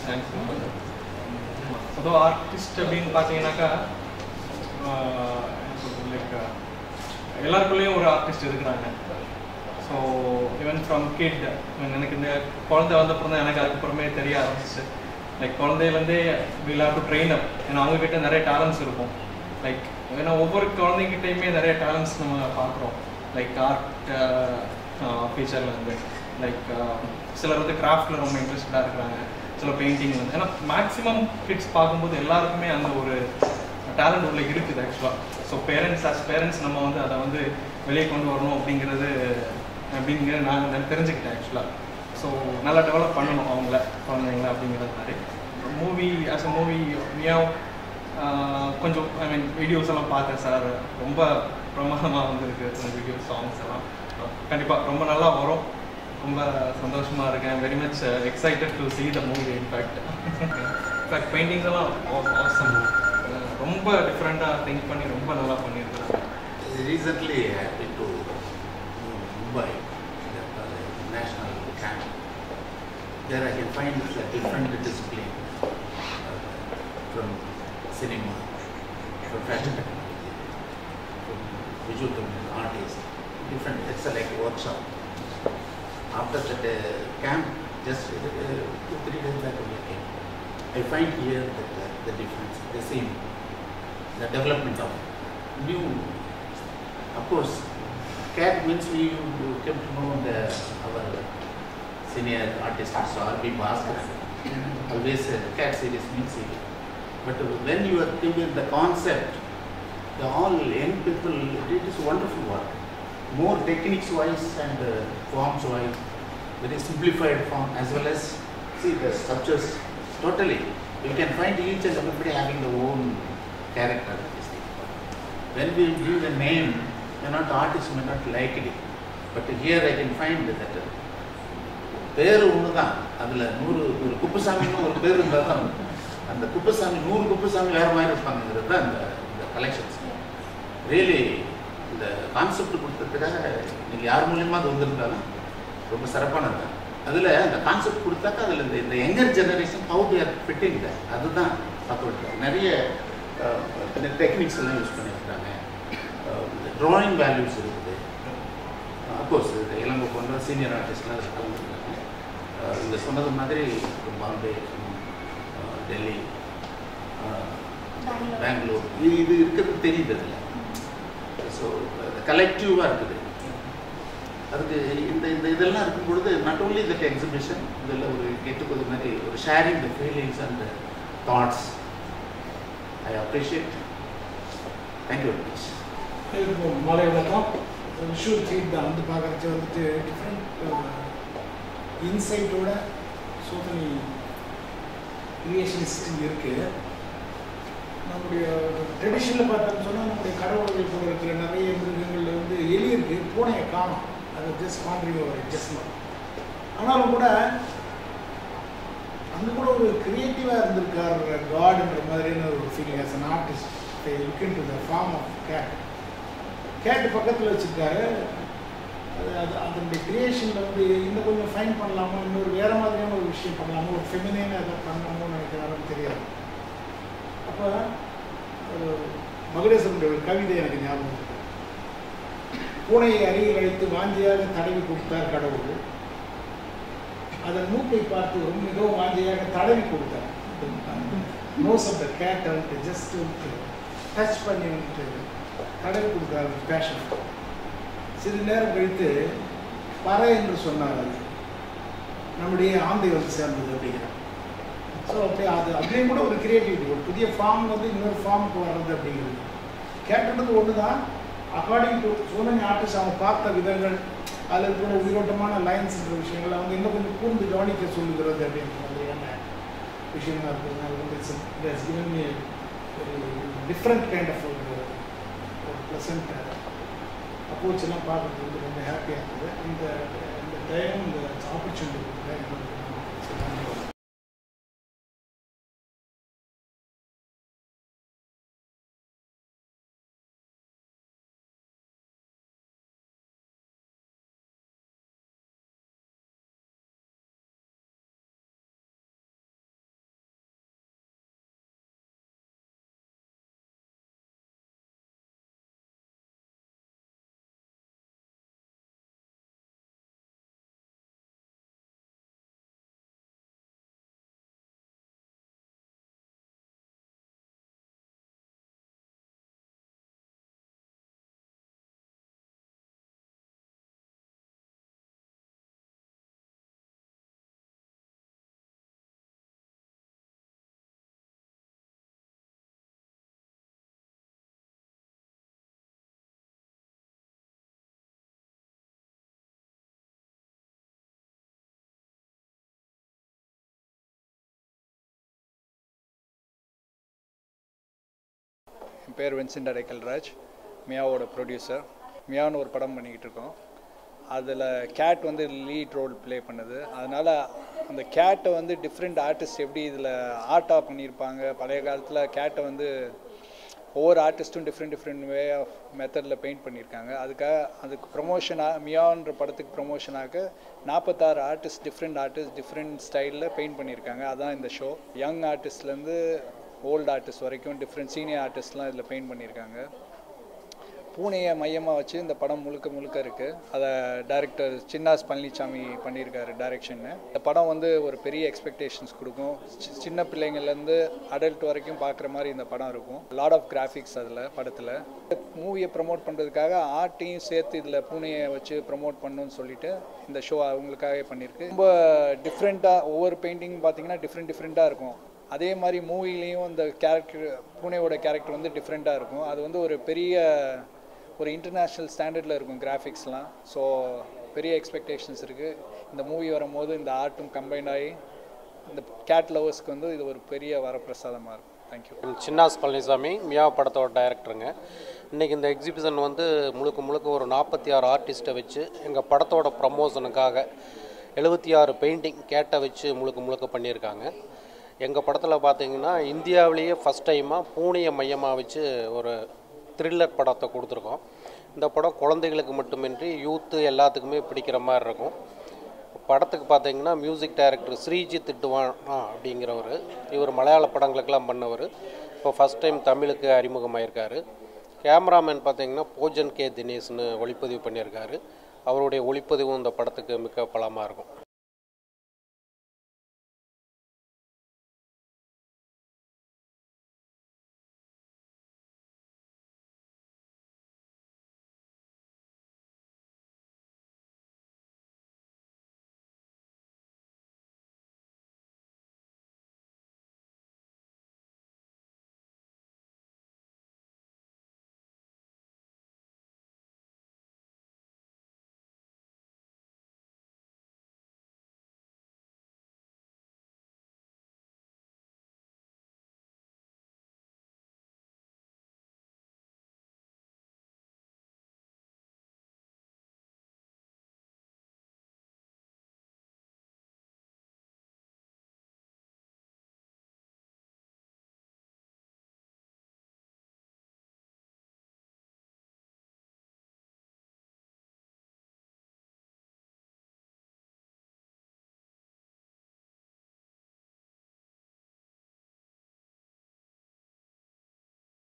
Thanks பொதுவாக artist அப்படின்னு பார்த்தீங்கன்னாக்கா லைக் எல்லாருக்குள்ளேயும் ஒரு ஆர்டிஸ்ட் இருக்கிறாங்க ஸோ ஈவன் ஃப்ரம் கிட் எனக்கு இந்த குழந்தை வந்தப்புறம் தான் எனக்கு அதுக்கப்புறமே தெரிய ஆரம்பிச்சு லைக் குழந்தையிலேருந்தே will have to train up ஏன்னா அவங்கக்கிட்ட நிறைய டேலண்ட்ஸ் இருக்கும் லைக் ஏன்னா ஒவ்வொரு குழந்தைகிட்டையுமே நிறைய டேலண்ட்ஸ் நம்ம பார்க்குறோம் லைக் ஆர்ட் ஃபீச்சரில் வந்து லைக் சிலர் வந்து கிராஃப்டில் ரொம்ப இன்ட்ரெஸ்டடாக இருக்கிறாங்க சில பெயிண்டிங் வந்து ஏன்னா மேக்ஸிமம் கிட்ஸ் பார்க்கும்போது எல்லாருக்குமே அந்த ஒரு டேலண்ட் உள்ள இருக்குது ஆக்சுவலாக ஸோ பேரண்ட்ஸ் ஆஸ் பேரண்ட்ஸ் நம்ம வந்து அதை வந்து வெளியே கொண்டு வரணும் அப்படிங்கிறது அப்படிங்கிற நான் நான் தெரிஞ்சுக்கிட்டேன் ஆக்சுவலாக ஸோ நல்லா டெவலப் பண்ணணும் அவங்கள குழந்தைங்கள அப்படிங்கிறது மாதிரி movie as a movie Meow கொஞ்சம் ஐ மீன் வீடியோஸ் எல்லாம் பார்த்தேன் சார் ரொம்ப பிரமாதமாக வந்திருக்கு அந்த வீடியோ சாங்ஸ் எல்லாம் கண்டிப்பாக ரொம்ப நல்லா வரும் ரொம்ப சந்தோஷமாக இருக்கேன் very much excited to see the movie in fact in fact paintings எல்லாம் awesome. அஹ் ரொம்ப டிஃப்ரெண்ட்டாக திங்க் பண்ணி ரொம்ப நல்லா பண்ணியிருக்காங்க Recently, I have been to Mumbai, the uh, national camp. There I can find a different discipline uh, from cinema, from fashion technology, from visual communication artists, different, it's a like a workshop. After that uh, camp, just uh, two, three days back only I came. I find here that uh, the difference, the same, the development of new of course, CAT means we you came to know the our senior artist also R.B. Bhaskar. Always uh, CAT series means it. But when you are thinking the concept, the all young people it is wonderful work. More techniques wise and uh, forms wise, very simplified form as well as see the structures totally. You can find each and everybody having their own character. this thing. When we give a name, may not artist may not like it. But here I can find that uh, பேர் ஒன்று தான் அதில் நூறு ஒரு குப்புசாமின்னு ஒரு பேர் இருந்தால் தான் அந்த குப்புசாமி நூறு குப்புசாமி வேறு மாதிரி இருப்பாங்கிறது தான் இந்த இந்த கலெக்ஷன்ஸ் ரியலி இந்த கான்செப்ட் கொடுத்ததுக்காக நீங்கள் யார் மூலியமாக அது வந்திருந்தாலும் ரொம்ப சிறப்பானது தான் அதில் அந்த கான்செப்ட் கொடுத்தாக்கா அதில் இந்த இந்த younger generation how their fitting அதுதான் பார்க்க விட்டாங்க நிறைய டெக்னிக்ஸ் எல்லாம் யூஸ் பண்ணியிருக்காங்க ட்ராயிங் வேல்யூஸ் இருக்குது அஃப்கோர்ஸ் இளங்கோ போன்ற சீனியர் ஆர்டிஸ்ட்லாம் அதில் கலந்துருக்காங்க அஹ் இந்த சொன்னது மாதிரி பாம்பே அஹ் டெல்லி அஹ் பெங்களூர் இது இது இருக்கிறது தெரியுது அதில் ஸோ கலெக்டிவாக இருக்குது அதுக்கு இந்த இந்த இதெல்லாம் இருக்கும் பொழுது நாட் ஓன்லி தட் எக்ஸிபிஷன் இதில் ஒரு கெட்டுப்பது மாதிரி ஒரு sharing the feelings and thoughts I appreciate thank you very much இப்போ மாலை வணக்கம் விஷுவல் ஃபீட் தான் வந்து பார்க்குறச்சு வந்துட்டு டிஃப்ரெண்ட் இன்சைட்டோட ஸோ மெனி கிரியேஷனிஸ்ட் இருக்குது நம்முடைய ட்ரெடிஷனில் பார்த்தோம்னு சொன்னால் நம்முடைய கடவுள்கள் கூட இருக்கிற நிறைய மிருகங்கள்ல வந்து எலி இருக்குது பூனையை காணும் அது ஜஸ்ட் பாண்டிங் ஒரு அட்ஜஸ்ட்மெண்ட் ஆனாலும் கூட அங்கே கூட ஒரு கிரியேட்டிவாக இருந்திருக்கார் காடுன்ற மாதிரியான ஒரு feeling as an artist look into the form of cat cat பக்கத்தில் வச்சுருக்காரு அது அது அதனுடைய கிரியேஷனில் வந்து இன்னும் கொஞ்சம் ஃபைன் பண்ணலாமோ இன்னொரு வேறு மாதிரியான ஒரு விஷயம் பண்ணலாமோ ஒரு ஃபெமினேனாக எதாவது பண்ணலாமோ நினைக்கிறாருன்னு தெரியாது அப்போ ஒரு மகுடேசனுடைய ஒரு கவிதை எனக்கு ஞாபகம் இருக்கு. பூனையை அருகில் அழைத்து வாஞ்சியாக தடவி கொடுத்தார் கடவுள் அதன் மூக்கை பார்த்து ரொம்ப மிகவும் வாஞ்சியாக தடவி கொடுத்தார் நோஸ் ஆஃப் த கேட் வந்துட்டு ஜஸ்ட் டச் பண்ணி வந்துட்டு தடவி கொடுத்தார் பேஷன் சிறிது நேரம் கழித்து பறை என்று சொன்னார் அது நம்முடைய ஆந்தை வந்து சேர்ந்தது அப்படிங்கிறார் ஸோ அப்படியே அது அதுலேயும் கூட ஒரு கிரியேட்டிவிட்டி ஒரு புதிய ஃபார்ம் வந்து இன்னொரு ஃபார்முக்கு வர்றது அப்படிங்கிறது கேட்டது ஒன்று தான் அக்கார்டிங் டு சோனி ஆர்டிஸ்ட் அவங்க பார்த்த விதங்கள் அதில் இருக்கிற உயிரோட்டமான லைன்ஸ்ன்ற விஷயங்கள் அவங்க இன்னும் கொஞ்சம் கூர்ந்து கவனிக்க சொல்லுகிறது அப்படின்ற மாதிரியான விஷயமா இருக்கிறதுனால வந்து இட்ஸ் இட்ஸ் கிவன் மீ ஒரு டிஃப்ரெண்ட் கைண்ட் ஆஃப் ஒரு ஒரு ப்ளசண்ட் அப்ரோச் எல்லாம் பார்க்குறது வந்து ரொம்ப ஹாப்பியாக இருந்தது இந்த இந்த டைம் இந்த ஆப்பர்ச்சுனிட்டி என் பேர் வின்சென்ட் அடைக்கல்ராஜ் மியாவோட ப்ரொடியூசர் மியான்னு ஒரு படம் பண்ணிக்கிட்டு இருக்கோம் அதில் கேட் வந்து லீட் ரோல் ப்ளே பண்ணுது அதனால் அந்த கேட்டை வந்து டிஃப்ரெண்ட் ஆர்டிஸ்ட் எப்படி இதில் ஆர்ட்டாக பண்ணியிருப்பாங்க பழைய காலத்தில் கேட்டை வந்து ஒவ்வொரு ஆர்டிஸ்ட்டும் டிஃப்ரெண்ட் டிஃப்ரெண்ட் வே ஆஃப் மெத்தடில் பெயிண்ட் பண்ணியிருக்காங்க அதுக்காக அதுக்கு ப்ரொமோஷனாக மியான்ற படத்துக்கு ப்ரொமோஷனாக நாற்பத்தாறு ஆர்டிஸ்ட் டிஃப்ரெண்ட் ஆர்டிஸ்ட் டிஃப்ரெண்ட் ஸ்டைலில் பெயிண்ட் பண்ணியிருக்காங்க அதான் இந்த ஷோ யங் ஆர்டிஸ்ட்லேருந்து ஓல்டு ஆர்டிஸ்ட் வரைக்கும் டிஃப்ரெண்ட் சீனியர் ஆர்டிஸ்ட்லாம் இதில் பெயிண்ட் பண்ணியிருக்காங்க பூனையை மையமாக வச்சு இந்த படம் முழுக்க முழுக்க இருக்குது அதை டைரக்டர் சின்னாஸ் பழனிசாமி பண்ணியிருக்காரு டைரக்ஷன்னு இந்த படம் வந்து ஒரு பெரிய எக்ஸ்பெக்டேஷன்ஸ் கொடுக்கும் சி- சின்ன பிள்ளைங்கள்லேருந்து அடல்ட் வரைக்கும் பார்க்குற மாதிரி இந்த படம் இருக்கும் லாட் ஆஃப் கிராஃபிக்ஸ் அதில் படத்தில் மூவியை ப்ரமோட் பண்ணுறதுக்காக ஆர்ட்டையும் சேர்த்து இதில் பூனையை வச்சு ப்ரமோட் பண்ணணும்னு சொல்லிட்டு இந்த ஷோ அவங்களுக்காகவே பண்ணியிருக்கு ரொம்ப டிஃப்ரெண்ட்டாக ஒவ்வொரு பெயிண்டிங் பார்த்தீங்கன்னா டிஃப்ரெண்ட் டிஃப்ரெண்ட்டாக இருக்கும் அதே மாதிரி மூவிலையும் இந்த கேரக்டர் பூனையோட கேரக்டர் வந்து டிஃப்ரெண்ட்டாக இருக்கும் அது வந்து ஒரு பெரிய ஒரு இன்டர்நேஷ்னல் ஸ்டாண்டர்டில் இருக்கும் கிராஃபிக்ஸ்லாம் ஸோ பெரிய எக்ஸ்பெக்டேஷன்ஸ் இருக்குது இந்த மூவி வரும்போது இந்த ஆர்ட்டும் கம்பைன் ஆகி இந்த கேட் லவர்ஸ்க்கு வந்து இது ஒரு பெரிய வரப்பிரசாதமாக இருக்கும் தேங்க்யூ சின்னாஸ் பழனிசாமி மியா படத்தோட டைரக்டருங்க இன்றைக்கி இந்த எக்ஸிபிஷன் வந்து முழுக்க முழுக்க ஒரு நாற்பத்தி ஆறு ஆர்டிஸ்ட்டை வச்சு எங்கள் படத்தோட ப்ரமோஷனுக்காக எழுபத்தி ஆறு பெயிண்டிங் கேட்டை வச்சு முழுக்க முழுக்க பண்ணியிருக்காங்க எங்கள் படத்தில் பார்த்தீங்கன்னா இந்தியாவிலேயே ஃபஸ்ட் டைமாக பூனையை மையமாக வச்சு ஒரு த்ரில்லர் படத்தை கொடுத்துருக்கோம் இந்த படம் குழந்தைகளுக்கு மட்டுமின்றி யூத்து எல்லாத்துக்குமே பிடிக்கிற மாதிரி இருக்கும் படத்துக்கு பார்த்தீங்கன்னா மியூசிக் டைரக்டர் ஸ்ரீஜித் திட்டுவான் அப்படிங்கிறவர் இவர் மலையாள படங்களுக்கெல்லாம் பண்ணவர் இப்போ ஃபஸ்ட் டைம் தமிழுக்கு அறிமுகமாயிருக்காரு கேமராமேன் பார்த்தீங்கன்னா போஜன் கே தினேஷ்னு ஒளிப்பதிவு பண்ணியிருக்காரு அவருடைய ஒளிப்பதிவும் இந்த படத்துக்கு மிக்க பலமாக இருக்கும்